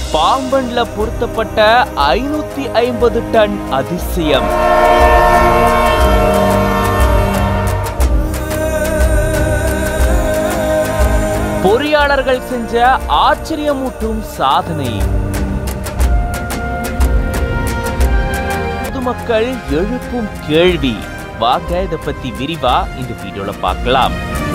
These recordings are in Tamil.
பாம்பன்ல பொருத்தப்பட்ட ஐநூத்தி ஐம்பது டன் அதிசயம் பொறியாளர்கள் செஞ்ச ஆச்சரியமூட்டும் சாதனை பொதுமக்கள் எழுப்பும் கேள்வி வாங்க இத பத்தி விரிவா இந்த வீடியோல பார்க்கலாம்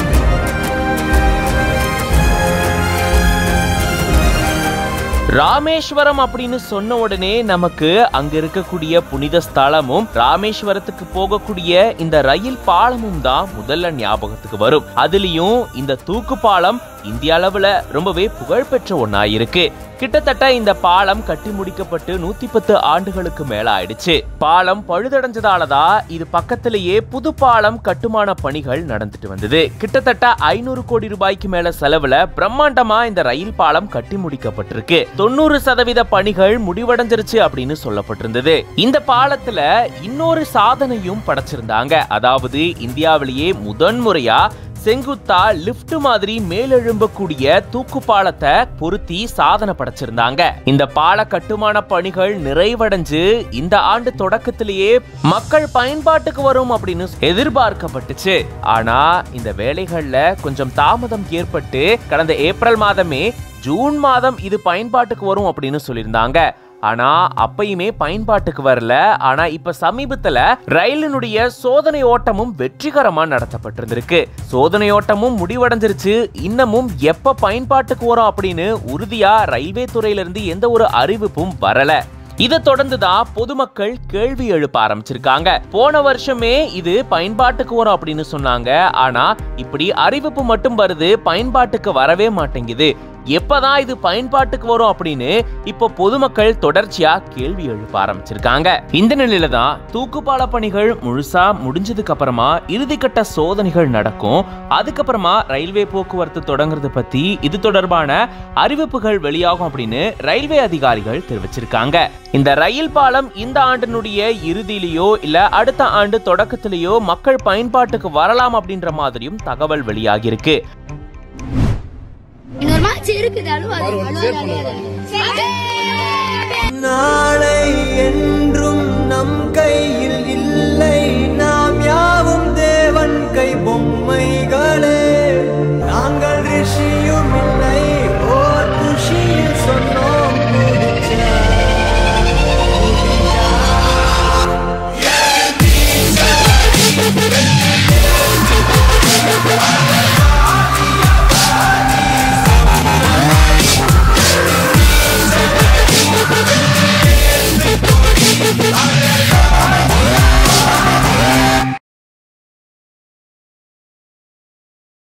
ராமேஸ்வரம் அப்படின்னு சொன்ன உடனே நமக்கு அங்க இருக்கக்கூடிய புனித ஸ்தலமும் ராமேஸ்வரத்துக்கு போகக்கூடிய இந்த ரயில் பாலமும் தான் முதல்ல ஞாபகத்துக்கு வரும் அதுலயும் இந்த தூக்கு பாலம் இந்திய அளவுல ரொம்பவே புகழ்பெற்ற ஒண்ணா இருக்கு கிட்டத்தட்ட இந்த பாலம் கட்டி முடிக்கப்பட்டு நூத்தி பத்து ஆண்டுகளுக்கு மேல ஆயிடுச்சு பாலம் பழுதடைஞ்சதாலதான் இது பக்கத்திலேயே புது பாலம் கட்டுமான பணிகள் நடந்துட்டு வந்தது கிட்டத்தட்ட ஐநூறு கோடி ரூபாய்க்கு மேல செலவுல பிரம்மாண்டமா இந்த ரயில் பாலம் கட்டி முடிக்கப்பட்டிருக்கு தொண்ணூறு சதவீத பணிகள் முடிவடைஞ்சிருச்சு அப்படின்னு சொல்லப்பட்டிருந்தது இந்த பாலத்துல இன்னொரு சாதனையும் படைச்சிருந்தாங்க அதாவது இந்தியாவிலேயே முதன்முறையா செங்குத்தா லிஃப்ட் மாதிரி மேலெழும்பக்கூடிய தூக்கு பாலத்தை பொருத்தி சாதனை படைச்சிருந்தாங்க இந்த பால கட்டுமான பணிகள் நிறைவடைஞ்சு இந்த ஆண்டு தொடக்கத்திலேயே மக்கள் பயன்பாட்டுக்கு வரும் அப்படின்னு எதிர்பார்க்கப்பட்டுச்சு ஆனா இந்த வேலைகள்ல கொஞ்சம் தாமதம் ஏற்பட்டு கடந்த ஏப்ரல் மாதமே ஜூன் மாதம் இது பயன்பாட்டுக்கு வரும் அப்படின்னு சொல்லியிருந்தாங்க ஆனா அப்பயுமே பயன்பாட்டுக்கு வரல ஆனா இப்ப சமீபத்துல ரயிலினுடைய சோதனை ஓட்டமும் வெற்றிகரமா நடத்தப்பட்டிருந்திருக்கு சோதனை ஓட்டமும் முடிவடைஞ்சிருச்சு இன்னமும் எப்ப பயன்பாட்டுக்கு வரும் அப்படின்னு உறுதியா ரயில்வே துறையில இருந்து எந்த ஒரு அறிவிப்பும் வரல இதை தொடர்ந்து தான் பொதுமக்கள் கேள்வி எழுப்ப ஆரம்பிச்சிருக்காங்க போன வருஷமே இது பயன்பாட்டுக்கு வரும் அப்படின்னு சொன்னாங்க ஆனா இப்படி அறிவிப்பு மட்டும் வருது பயன்பாட்டுக்கு வரவே மாட்டேங்குது எப்பதான் இது பயன்பாட்டுக்கு வரும் அப்படின்னு இப்போ பொதுமக்கள் தொடர்ச்சியா கேள்வி எழுப்ப ஆரம்பிச்சிருக்காங்க இந்த நிலையில தான் தூக்குப்பால பணிகள் முழுசா முடிஞ்சதுக்கு அப்புறமா இறுதிக்கட்ட சோதனைகள் நடக்கும் அதுக்கப்புறமா ரயில்வே போக்குவரத்து தொடங்குறது பத்தி இது தொடர்பான அறிவிப்புகள் வெளியாகும் அப்படின்னு ரயில்வே அதிகாரிகள் தெரிவிச்சிருக்காங்க இந்த ரயில் பாலம் இந்த ஆண்டினுடைய இறுதியிலேயோ இல்ல அடுத்த ஆண்டு தொடக்கத்திலேயோ மக்கள் பயன்பாட்டுக்கு வரலாம் அப்படின்ற மாதிரியும் தகவல் வெளியாகியிருக்கு இன்னொரு மேட்ச் இருக்குது அழுவாது அழுவாது அழுவாது